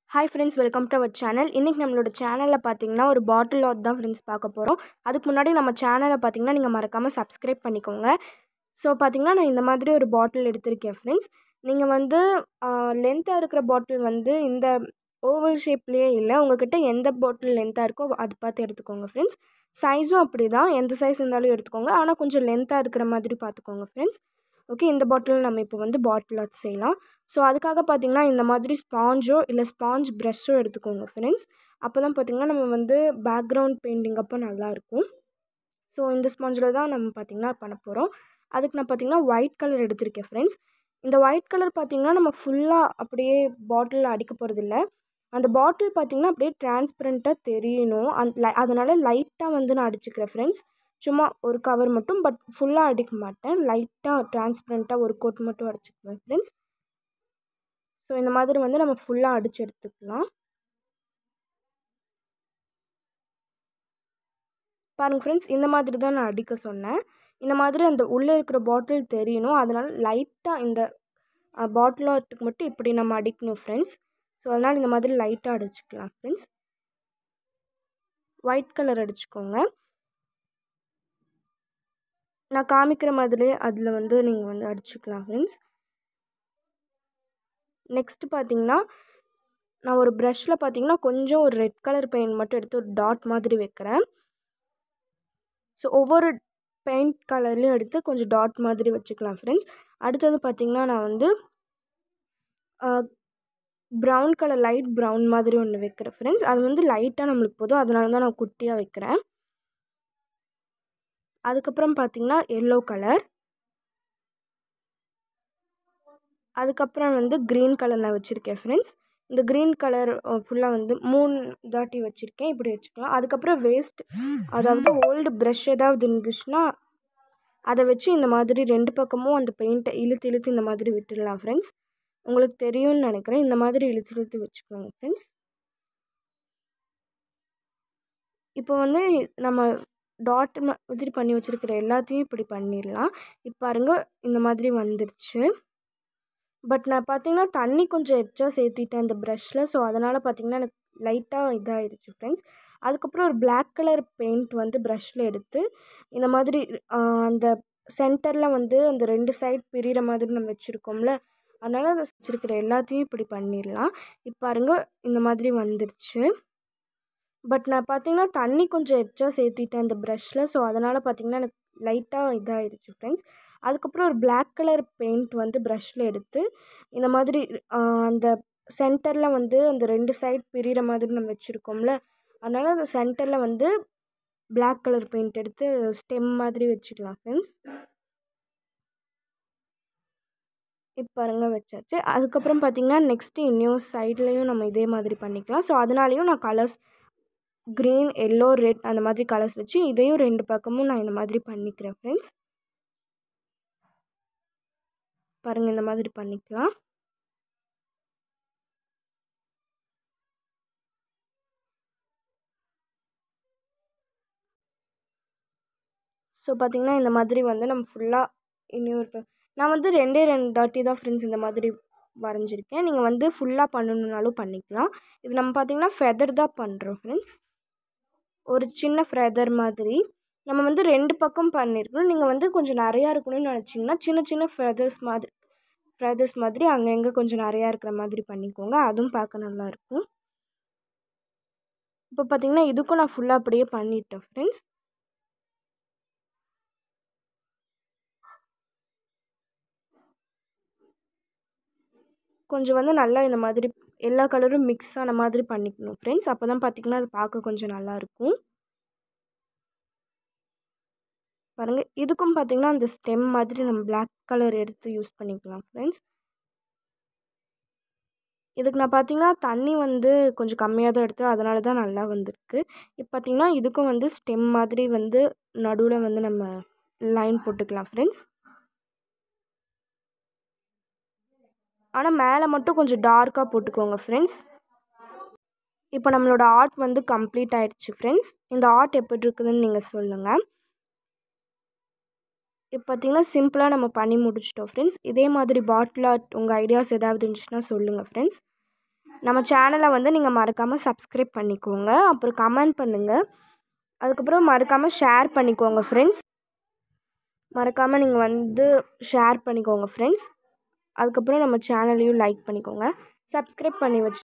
hi friends welcome to our channel இன்றைக்கி நம்மளோட சேனலில் பார்த்தீங்கன்னா ஒரு பாட்டில் ஆர்ட் தான் ஃப்ரெண்ட்ஸ் பார்க்க போகிறோம் அதுக்கு முன்னாடி நம்ம சேனலை பார்த்தீங்கன்னா நீங்கள் மறக்காமல் சப்ஸ்கிரைப் பண்ணிக்கோங்க ஸோ பார்த்தீங்கன்னா நான் இந்த மாதிரி ஒரு பாட்டில் எடுத்திருக்கேன் ஃப்ரெண்ட்ஸ் நீங்கள் வந்து லென்த்தாக இருக்கிற பாட்டில் வந்து இந்த ஓவல் ஷேப்லேயே இல்லை உங்கள்கிட்ட எந்த பாட்டில் லென்த்தாக இருக்கோ அது பார்த்து எடுத்துக்கோங்க ஃப்ரெண்ட்ஸ் சைஸும் அப்படி தான் எந்த சைஸ் இருந்தாலும் எடுத்துக்கோங்க ஆனால் கொஞ்சம் லென்த்தாக இருக்கிற மாதிரி பார்த்துக்கோங்க ஃப்ரெண்ட்ஸ் ஓகே இந்த பாட்டில் நம்ம இப்போ வந்து பாட்டில் ஆர்ட் செய்யலாம் ஸோ அதுக்காக பார்த்தீங்கன்னா இந்த மாதிரி ஸ்பாஞ்சோ இல்லை ஸ்பாஞ்ச் ப்ரஷ்ஷோ எடுத்துக்கோங்க ஃப்ரெண்ட்ஸ் அப்போ தான் பார்த்திங்கன்னா நம்ம வந்து பேக்ரவுண்ட் பெயிண்டிங் அப்போ நல்லாயிருக்கும் ஸோ இந்த ஸ்பாஞ்சில் தான் நம்ம பார்த்திங்கன்னா பண்ண போகிறோம் அதுக்கு நான் பார்த்திங்கன்னா ஒயிட் கலர் எடுத்திருக்கேன் ஃப்ரெண்ட்ஸ் இந்த ஒயிட் கலர் பார்த்திங்கன்னா நம்ம ஃபுல்லாக அப்படியே பாட்டிலில் அடிக்க போகிறதில்ல அந்த பாட்டில் பார்த்திங்கன்னா அப்படியே டிரான்ஸ்பரண்ட்டாக தெரியணும் அந்த அதனால் லைட்டாக வந்து நான் அடிச்சுக்கிறேன் ஃப்ரெண்ட்ஸ் சும்மா ஒரு கவர் மட்டும் பட் ஃபுல்லாக அடிக்க மாட்டேன் லைட்டாக டிரான்ஸ்பரண்ட்டாக ஒரு கோட் மட்டும் அடிச்சுக்குவேன் ஃப்ரெண்ட்ஸ் ஸோ இந்த மாதிரி வந்து நம்ம ஃபுல்லாக அடித்து எடுத்துக்கலாம் பாருங்கள் ஃப்ரெண்ட்ஸ் இந்த மாதிரி தான் நான் அடிக்க சொன்னேன் இந்த மாதிரி அந்த உள்ளே இருக்கிற பாட்டில் தெரியணும் அதனால் லைட்டாக இந்த பாட்டில் ஆர்ட்டுக்கு மட்டும் இப்படி நம்ம அடிக்கணும் ஃப்ரெண்ட்ஸ் ஸோ அதனால் இந்த மாதிரி லைட்டாக அடிச்சுக்கலாம் ஃப்ரெண்ட்ஸ் ஒயிட் கலர் அடிச்சுக்கோங்க நான் காமிக்கிற மாதிரி அதில் வந்து நீங்கள் வந்து அடிச்சுக்கலாம் ஃப்ரெண்ட்ஸ் நெக்ஸ்ட்டு பார்த்தீங்கன்னா நான் ஒரு ப்ரஷ்ஷில் பார்த்தீங்கன்னா கொஞ்சம் ஒரு ரெட் கலர் பெயிண்ட் மட்டும் எடுத்து ஒரு டாட் மாதிரி வைக்கிறேன் ஸோ ஒவ்வொரு பெயிண்ட் கலர்லேயும் எடுத்து கொஞ்சம் டாட் மாதிரி வச்சுக்கலாம் ஃப்ரெண்ட்ஸ் அடுத்தது பார்த்திங்கன்னா நான் வந்து ப்ரௌன் கலர் லைட் ப்ரௌன் மாதிரி ஒன்று வைக்கிறேன் ஃப்ரெண்ட்ஸ் அது வந்து லைட்டாக நம்மளுக்கு போதும் அதனால தான் நான் குட்டியாக வைக்கிறேன் அதுக்கப்புறம் பார்த்திங்கன்னா எல்லோ கலர் அதுக்கப்புறம் வந்து க்ரீன் கலர் நான் வச்சுருக்கேன் ஃப்ரெண்ட்ஸ் இந்த க்ரீன் கலர் ஃபுல்லாக வந்து மூணு தாட்டி வச்சுருக்கேன் இப்படி வச்சுக்கலாம் அதுக்கப்புறம் வேஸ்ட் அதாவது ஓல்டு ப்ரஷ் ஏதாவது இருந்துச்சுன்னா அதை வச்சு இந்த மாதிரி ரெண்டு பக்கமும் அந்த பெயிண்ட்டை இழுத்து இழுத்து இந்த மாதிரி விட்டுடலாம் ஃப்ரெண்ட்ஸ் உங்களுக்கு தெரியும்னு நினைக்கிறேன் இந்த மாதிரி இழுத்து இழுத்து வச்சுக்கோங்க ஃப்ரெண்ட்ஸ் இப்போ வந்து நம்ம டாட் மாதிரி பண்ணி வச்சுருக்கிற எல்லாத்தையும் இப்படி பண்ணிடலாம் இப்போ பாருங்க இந்த மாதிரி வந்துருச்சு பட் நான் பார்த்தீங்கன்னா தண்ணி கொஞ்சம் எச்சா சேர்த்திட்டேன் அந்த ப்ரஷ்ஷில் ஸோ அதனால் பார்த்தீங்கன்னா எனக்கு லைட்டாக இதாகிடுச்சு ஃப்ரெண்ட்ஸ் அதுக்கப்புறம் ஒரு பிளாக் கலர் பெயிண்ட் வந்து ப்ரஷ்ஷில் எடுத்து இந்த மாதிரி அந்த சென்டரில் வந்து அந்த ரெண்டு சைட் பிரிகிற மாதிரி நம்ம வச்சுருக்கோம்ல அதனால் அதை வச்சுருக்கிற எல்லாத்தையும் இப்படி பண்ணிடலாம் இப்போ பாருங்க இந்த மாதிரி வந்துருச்சு பட் நான் பார்த்தீங்கன்னா தண்ணி கொஞ்சம் எச்சா சேர்த்திட்டேன் அந்த ப்ரஷ்ஷில் ஸோ அதனால் பார்த்தீங்கன்னா எனக்கு லைட்டாக இதாகிடுச்சு ஃப்ரெண்ட்ஸ் அதுக்கப்புறம் ஒரு பிளாக் கலர் பெயிண்ட் வந்து ப்ரஷ்ஷில் எடுத்து இந்த மாதிரி அந்த சென்டரில் வந்து அந்த ரெண்டு சைட் பிரிகிற மாதிரி நம்ம வச்சுருக்கோம்ல அதனால் அந்த சென்டரில் வந்து பிளாக் கலர் பெயிண்ட் எடுத்து ஸ்டெம் மாதிரி வச்சுக்கலாம் ஃப்ரெண்ட்ஸ் இப்போ பாருங்க வச்சாச்சு அதுக்கப்புறம் பார்த்திங்கன்னா நெக்ஸ்ட்டு இன்னும் சைட்லேயும் நம்ம இதே மாதிரி பண்ணிக்கலாம் ஸோ அதனாலேயும் நான் கலர்ஸ் க்ரீன் எல்லோ ரெட் அந்த மாதிரி கலர்ஸ் வச்சு இதையும் ரெண்டு பக்கமும் நான் இந்த மாதிரி பண்ணிக்கிறேன் ஃப்ரெண்ட்ஸ் பாருங்கள் இந்த மாதிரி பண்ணிக்கலாம் ஸோ பார்த்திங்கன்னா இந்த மாதிரி வந்து நம்ம ஃபுல்லாக இன்னொரு நான் வந்து ரெண்டே ரெண்டு தாட்டி தான் ஃப்ரெண்ட்ஸ் இந்த மாதிரி வரைஞ்சிருக்கேன் நீங்கள் வந்து ஃபுல்லாக பண்ணணுன்னாலும் பண்ணிக்கலாம் இது நம்ம பார்த்திங்கன்னா ஃபெதர் தான் பண்ணுறோம் ஃப்ரெண்ட்ஸ் ஒரு சின்ன ஃபெதர் மாதிரி நம்ம வந்து ரெண்டு பக்கம் பண்ணியிருக்கணும் நீங்கள் வந்து கொஞ்சம் நிறையா இருக்கணும்னு நினச்சிங்கன்னா சின்ன சின்ன ஃபெதர்ஸ் மாதிரி ஃபெதர்ஸ் மாதிரி அங்கங்கே கொஞ்சம் நிறையா இருக்கிற மாதிரி பண்ணிக்கோங்க அதுவும் பார்க்க நல்லாயிருக்கும் இப்போ பார்த்திங்கன்னா இதுக்கும் நான் ஃபுல்லாக அப்படியே பண்ணிட்டேன் ஃப்ரெண்ட்ஸ் கொஞ்சம் வந்து நல்லா இந்த மாதிரி எல்லா கலரும் மிக்ஸ் ஆன மாதிரி பண்ணிக்கணும் ஃப்ரெண்ட்ஸ் அப்போ தான் பார்த்திங்கன்னா அது பார்க்க கொஞ்சம் நல்லாயிருக்கும் பாருங்கள் இதுக்கும் பார்த்திங்கன்னா அந்த ஸ்டெம் மாதிரி நம்ம பிளாக் கலர் எடுத்து யூஸ் பண்ணிக்கலாம் ஃப்ரெண்ட்ஸ் இதுக்கு நான் பார்த்திங்கன்னா தண்ணி வந்து கொஞ்சம் கம்மியாக தான் எடுத்தேன் அதனால தான் நல்லா வந்திருக்கு இப்போ பார்த்திங்கன்னா இதுக்கும் வந்து ஸ்டெம் மாதிரி வந்து நடுவில் வந்து நம்ம லைன் போட்டுக்கலாம் ஃப்ரெண்ட்ஸ் ஆனால் மேலே மட்டும் கொஞ்சம் டார்க்காக போட்டுக்கோங்க ஃப்ரெண்ட்ஸ் இப்போ நம்மளோட ஆர்ட் வந்து கம்ப்ளீட் ஆகிடுச்சு ஃப்ரெண்ட்ஸ் இந்த ஆர்ட் எப்படி இருக்குதுன்னு நீங்கள் சொல்லுங்கள் இப்போ பார்த்திங்கன்னா சிம்பிளாக நம்ம பண்ணி முடிச்சிட்டோம் ஃப்ரெண்ட்ஸ் இதே மாதிரி பாட்டில் ஆர்ட் உங்கள் ஐடியாஸ் ஏதாவது இருந்துச்சுன்னா சொல்லுங்கள் ஃப்ரெண்ட்ஸ் நம்ம சேனலை வந்து நீங்கள் மறக்காமல் சப்ஸ்கிரைப் பண்ணிக்கோங்க அப்புறம் கமெண்ட் பண்ணுங்கள் அதுக்கப்புறம் மறக்காமல் ஷேர் பண்ணிக்கோங்க ஃப்ரெண்ட்ஸ் மறக்காமல் நீங்கள் வந்து ஷேர் பண்ணிக்கோங்க ஃப்ரெண்ட்ஸ் அதுக்கப்புறம் நம்ம சேனலையும் லைக் பண்ணிக்கோங்க சப்ஸ்கிரைப் பண்ணி வச்சு